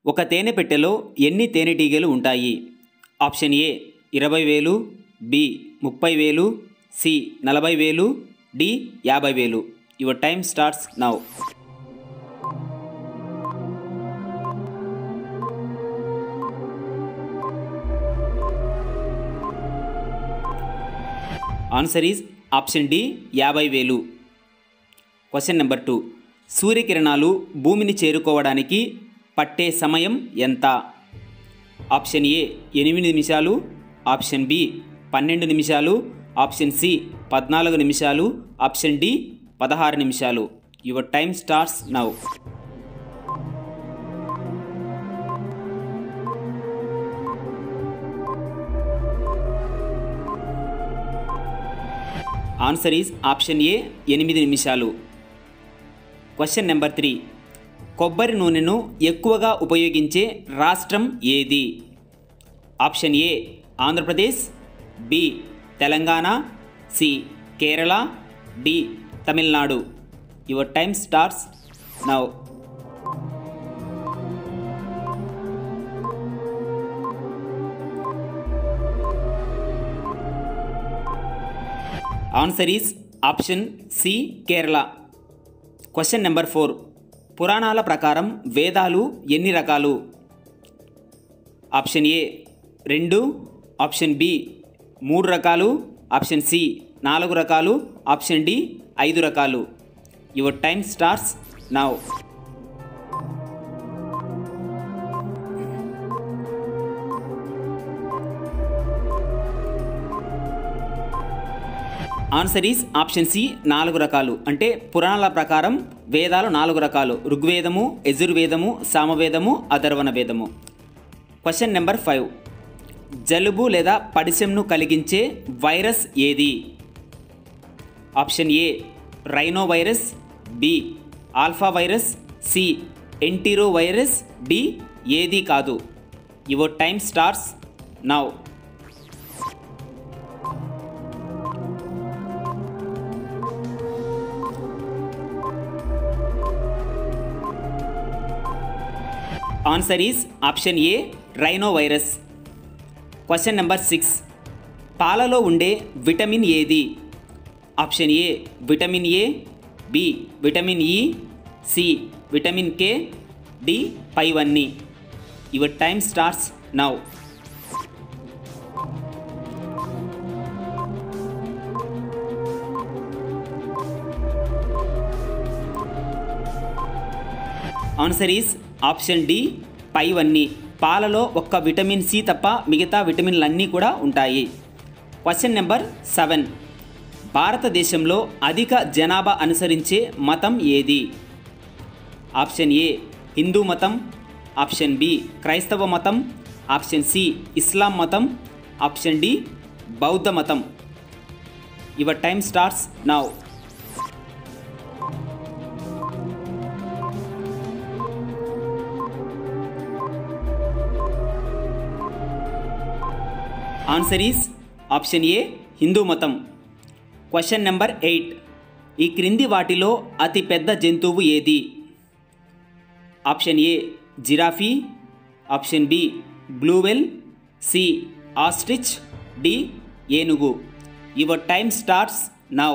ఒక తేనె పెట్టెలో ఎన్ని తేనెటీగలు ఉంటాయి ఆప్షన్ ఏ ఇరవై వేలు బి ముప్పై వేలు సి నలభై వేలు డి యాభై వేలు your time starts now answer is option D యాభై వేలు క్వశ్చన్ నెంబర్ టూ సూర్యకిరణాలు భూమిని చేరుకోవడానికి పట్టే సమయం ఎంత ఆప్షన్ ఏ ఎనిమిది నిమిషాలు ఆప్షన్ బి పన్నెండు నిమిషాలు ఆప్షన్ సి పద్నాలుగు నిమిషాలు ఆప్షన్ డి పదహారు నిమిషాలు your time starts now answer is option A ఎనిమిది నిమిషాలు క్వశ్చన్ నెంబర్ త్రీ కొబ్బరి నూనెను ఎక్కువగా ఉపయోగించే రాష్ట్రం ఏది option A Andhra Pradesh B Telangana C Kerala D Tamil Nadu your time starts now answer is option C Kerala question number four పురాణాల ప్రకారం వేదాలు ఎన్ని రకాలు ఆప్షన్ ఏ రెండు ఆప్షన్ బి మూడు రకాలు ఆప్షన్ సి నాలుగు రకాలు ఆప్షన్ డి ఐదు రకాలు your time starts now answer is option C నాలుగు రకాలు అంటే పురాణాల ప్రకారం వేదాలు నాలుగు రకాలు ఋగ్వేదము యజుర్వేదము సామవేదము అథర్వణ వేదము క్వశ్చన్ నెంబర్ ఫైవ్ జలుబు లేదా పడిసెంను కలిగించే వైరస్ ఏది option A rhino virus B alpha virus C entero virus D ఏది కాదు your time stars now answer is option A rhino virus question number six పాలలో ఉండే విటమిన్ ఏది option A vitamin A B vitamin E C vitamin K D పైవన్నీ your time starts now answer is option D పైవన్నీ పాలలో ఒక్క vitamin C తప్ప మిగతా విటమిన్లన్నీ కూడా ఉంటాయి క్వశ్చన్ నెంబర్ సెవెన్ భారతదేశంలో అధిక జనాభా అనుసరించే మతం ఏది ఆప్షన్ ఏ హిందూ మతం ఆప్షన్ బి క్రైస్తవ మతం ఆప్షన్ సి ఇస్లాం మతం ఆప్షన్ డి బౌద్ధ మతం your time starts now answer is option A Hindu మతం క్వశ్చన్ నెంబర్ ఎయిట్ ఈ క్రింది వాటిలో అతి పెద్ద జంతువు ఏది option A giraffe option B blue whale C ostrich D ఏనుగు your time starts now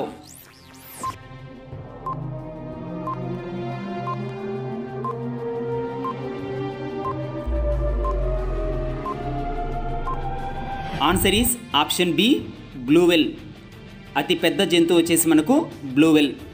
answer is option B blue whale అతి పెద్ద జంతువు వచ్చేసి మనకు బ్లూవెల్